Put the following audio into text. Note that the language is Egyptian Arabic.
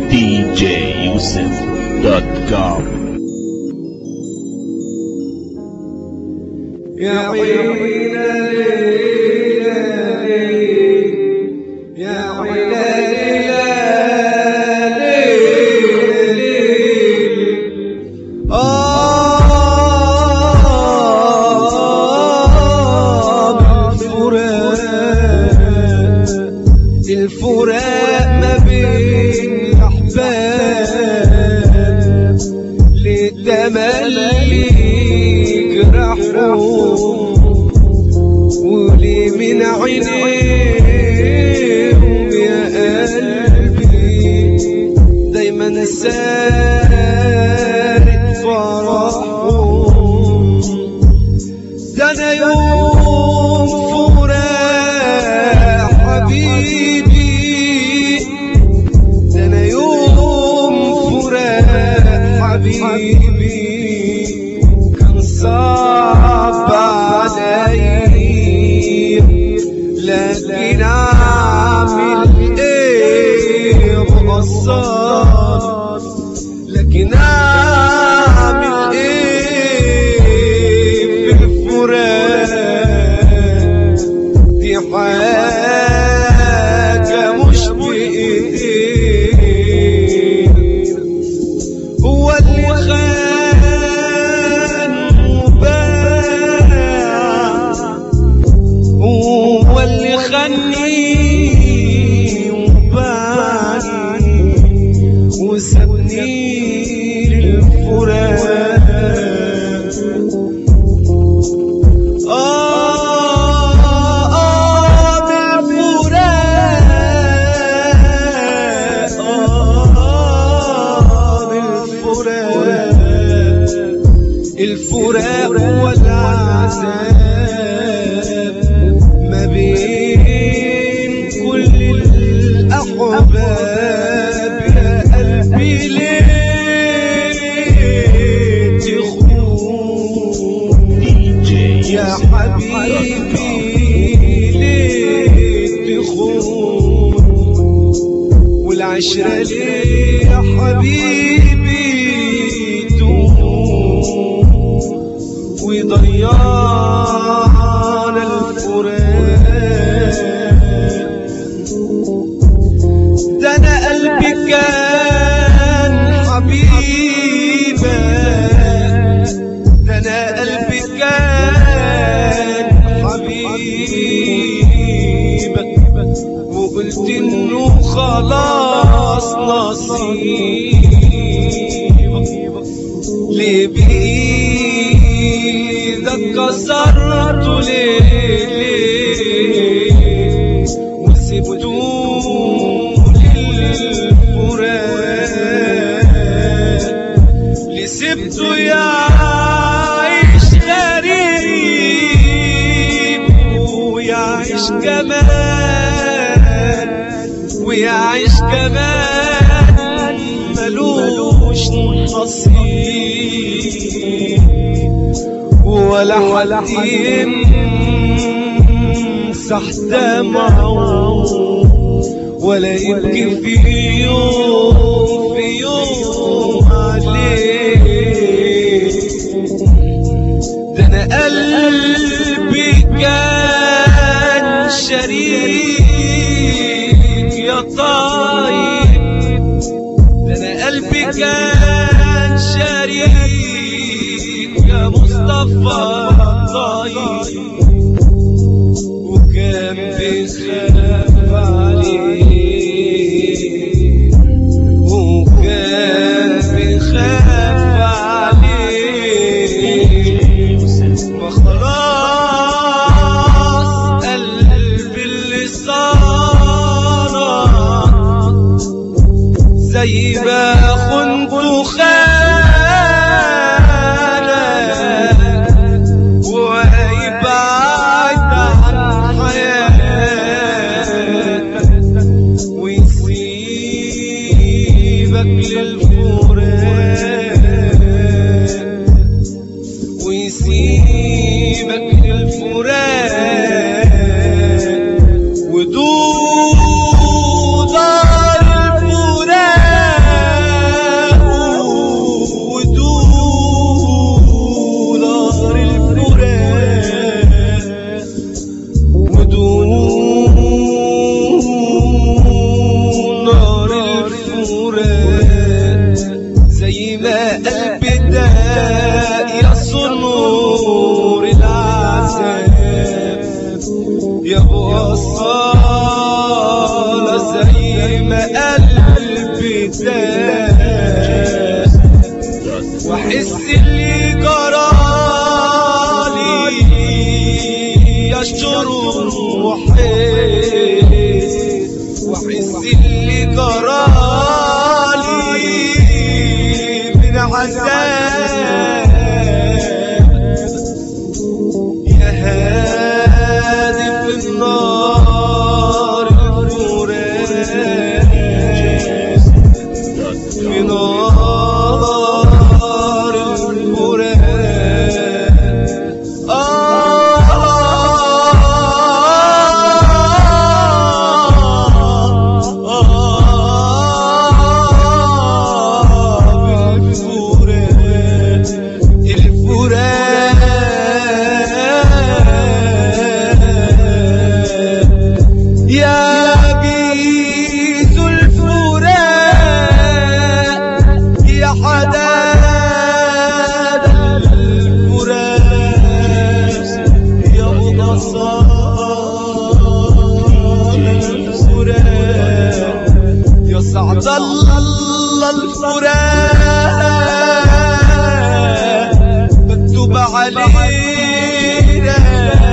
djyusuf.com يا عيني يا عيني آه الفراق الفراق ما بين الأحباب لتملي جرحهم ولي من عينيهم يا قلبي دايما سارق فرحهم ده انا يوم فراق حبيبي ده انا يوم فراق حبيبي كان صعب علي لكن اعمل ايه ببساطة لكن اعمل ايه في الفراق دي حاجة مش بإيدينا هو اللي خان وباع هو اللي خاني وباعني وسابني للفراق آه آه بالفراق آه بالفراق الفراق والعذاب ما بين كل الأحباب يا قلبي ليه تخون يا حبيبي ليه تخون والعشرة ليه يا حبيبي تهون وضيعنا الفراق ده انا قلبي كان حبيبك ده انا قلبي كان حبيبك وقلت انه خلاص نصيبك ليه بايدك كسرته ليه ليه وسبته للفراق اللي سبته يعيش غريب ويعيش كمان ويعيش كمان ملوش نصيب ولا حد يمسح دمعه ولا يبكي في يوم في يوم عليه ده انا قلبي كان شريك يا طيب ده انا قلبي كان شريك يا مصطفى طيب وكان بيخاف عليه وكان بيخاف عليه ما خلاص قلبي اللي صار زي ما كنت خانك وهيبعد عن حياتك ويسيبك للفراق ويسيبك للفراق ودود الفراق قلبي تاه واحس اللي جرالي يشعر وحيد واحس اللي جرالي من عذاب يا هادي في النار الفرات في نار الفرات آه بالفرات الفرات يا جيز الفرات يا حداد الفرات يا مغصان الفرات يا سعد الله الفرات مكتوب علينا